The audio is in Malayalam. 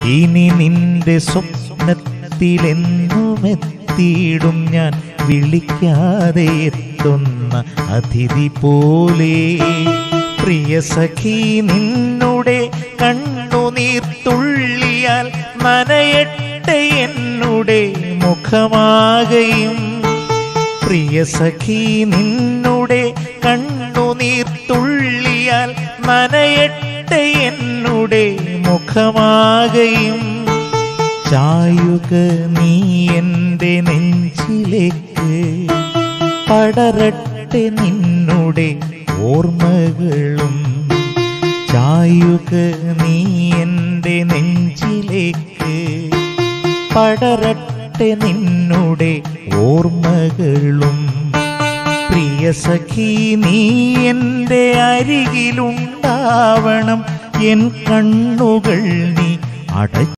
ഇനി നിന്റെ സ്വപ്നത്തിലെന്നുമെത്തിയിടും ഞാൻ വിളിക്കാതെ എത്തുന്ന അതിഥി പോലെ പ്രിയ സഖി നിന്നുടെ കണ്ണുനീർ തുള്ളിയാൽ നനയട്ടെ എന്നുടെ മുഖമാകയും പ്രിയ സഖി നിന്നുടെ കണ്ണുനീർ തുള്ളിയാൽ നനയട്ടെ എന്നുടെ മുഖമാകയും ചായുക നീ എൻ്റെ നെഞ്ചിലേക്ക് പടരട്ടെ നിന്നുടെ ഓർമ്മകളും ചായുക നീ എൻ്റെ നെഞ്ചിലേക്ക് പടരട്ടെ നിന്നുടെ ഓർമ്മകളും പ്രിയ സഖി നീ എൻ്റെ അരികിലുണ്ടാവണം എൻ കണ്ണുകൾ നീ അട